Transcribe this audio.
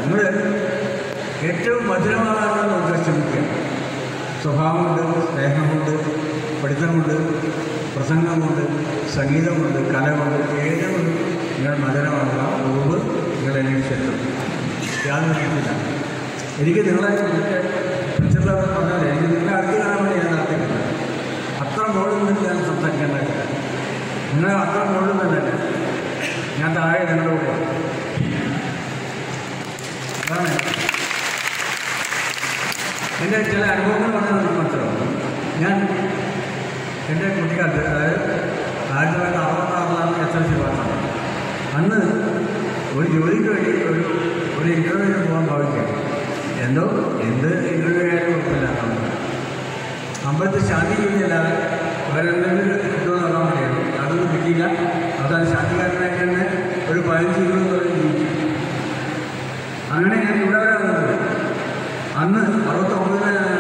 നിങ്ങൾ ഏറ്റവും മധുരമാകാനുള്ള നോക്കാൻ ശ്രമിക്കുക സ്വഭാവം കൊണ്ട് സ്നേഹം കൊണ്ട് പഠിത്തം കൊണ്ട് പ്രസംഗം കൊണ്ട് സംഗീതം കൊണ്ട് കല കൊണ്ട് ഏതും നിങ്ങൾ മധുരമാകുക മുമ്പ് നിങ്ങൾ അന്വേഷിച്ചെത്തും യാതൊരു രീതിയില്ല എനിക്ക് നിങ്ങളെ പ്രിൻസിപ്പൾ പറഞ്ഞാൽ എനിക്ക് നിങ്ങളെ അടുത്ത് കാണാൻ വേണ്ടി ഞാൻ നടത്തിയിട്ടില്ല അത്ര മുകളിൽ നിന്ന് ഞാൻ സംസാരിക്കേണ്ടതില്ല നിങ്ങൾ അത്ര മുകളിൽ നിന്നല്ല ഞാൻ താഴെ നിങ്ങളുടെ കൂടെ അതാണ് എൻ്റെ ചില അനുഭവങ്ങൾ പറഞ്ഞാൽ നമുക്ക് മനസ്സിലാവും ഞാൻ എൻ്റെ കുട്ടിക്കാലത്ത് അതായത് ആയിരത്തി തൊള്ളായിരത്തി അറുപത്താറിലാണ് എസ് എൽ സി പാസ്സാണ് അന്ന് ഒരു ജോലിക്ക് വേണ്ടി ഒരു ഒരു ഇൻ്റർവ്യൂവിന് പോകാൻ ഭാവിക്കുക എന്തോ എന്ത് ഇൻ്റർവ്യൂ ആയാലും കുഴപ്പമില്ല നമുക്ക് അമ്പലത്തിൽ ശാന്തി ചെയ്യുന്നില്ലാതെ അവരെന്തെങ്കിലും കിട്ടുമെന്ന് നോക്കാൻ വേണ്ടിയാണ് അതൊന്നും കിട്ടിയില്ല അവസാനം ശാന്തികാരനായിട്ട് തന്നെ ഒരു പതിനഞ്ച് ഇരുപത് കൊല്ലം ജീവിച്ചു അങ്ങനെ ഞാൻ ഇവിടെ വരെ വന്നത് അന്ന് അറുപത്തൊമ്പതിന്